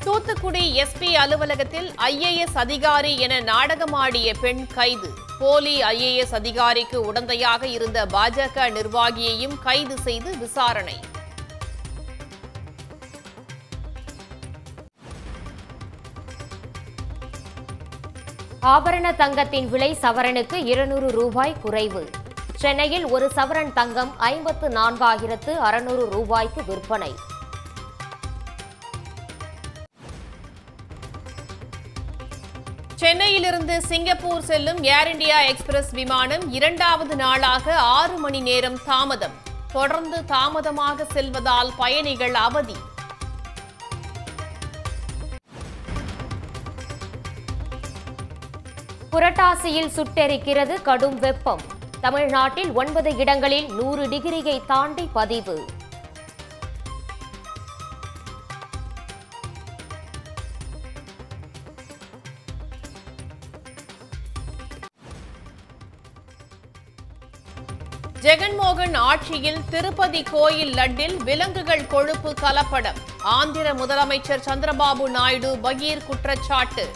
Thoothukudi SP அலுவலகத்தில் IAS அதிகாரி என நாடகமாடிய பெண் கைது போலி ஐஏஎஸ் அதிகாரிக்கு உடந்தையாக இருந்த பாஜக நிர்வாகியையும் கைது செய்து விசாரணை ஆபரண தங்கத்தின் விலை சவரனுக்கு இருநூறு ரூபாய் குறைவு சென்னையில் ஒரு சவரன் தங்கம் ஐம்பத்து நான்காயிரத்து அறுநூறு ரூபாய்க்கு விற்பனை சென்னையிலிருந்து சிங்கப்பூர் செல்லும் ஏர் இந்தியா எக்ஸ்பிரஸ் விமானம் இரண்டாவது நாளாக ஆறு மணி நேரம் தாமதம் தொடர்ந்து தாமதமாக செல்வதால் பயணிகள் அவதி புரட்டாசியில் சுட்டெரிக்கிறது கடும் வெப்பம் தமிழ்நாட்டில் ஒன்பது இடங்களில் நூறு டிகிரியை தாண்டி பதிவு ஜெகன்மோகன் ஆட்சியில் திருப்பதி கோயில் லட்டில் விலங்குகள் கொழுப்பு கலப்படம் ஆந்திர முதலமைச்சர் சந்திரபாபு நாயுடு பகீர் குற்றச்சாட்டு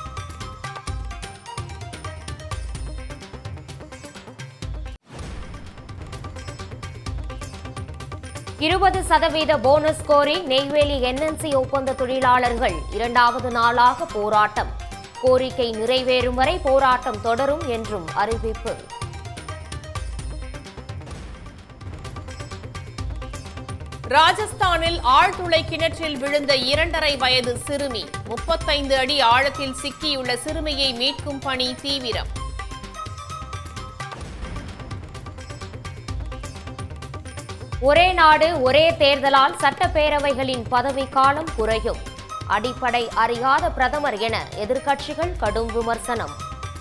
இருபது சதவீத போனஸ் கோரி நெய்வேலி என்என்சி ஒப்பந்த தொழிலாளர்கள் இரண்டாவது நாளாக போராட்டம் கோரிக்கை நிறைவேறும் வரை போராட்டம் தொடரும் என்றும் அறிவிப்பு ராஜஸ்தானில் ஆழ்துளை கிணற்றில் விழுந்த இரண்டரை வயது சிறுமி முப்பத்தைந்து அடி ஆழத்தில் சிக்கியுள்ள சிறுமியை மீட்கும் பணி தீவிரம் ஒரே நாடு ஒரே தேர்தலால் சட்டப்பேரவைகளின் பதவிக்காலம் குறையும் அடிப்படை அறியாத பிரதமர் என எதிர்க்கட்சிகள் கடும் விமர்சனம்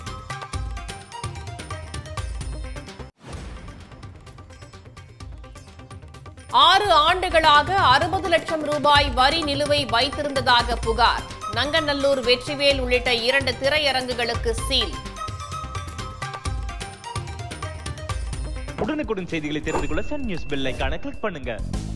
ஆறு ஆண்டுகளாக அறுபது லட்சம் ரூபாய் வரி நிலுவை வைத்திருந்ததாக புகார் நங்கநல்லூர் வெற்றிவேல் உள்ளிட்ட இரண்டு திரையரங்குகளுக்கு சீல் உடனுக்குடன் செய்திகளை தெரிந்து கொள்ள சன் நியூஸ் பெல் ஐகானை கிளிக் பண்ணுங்க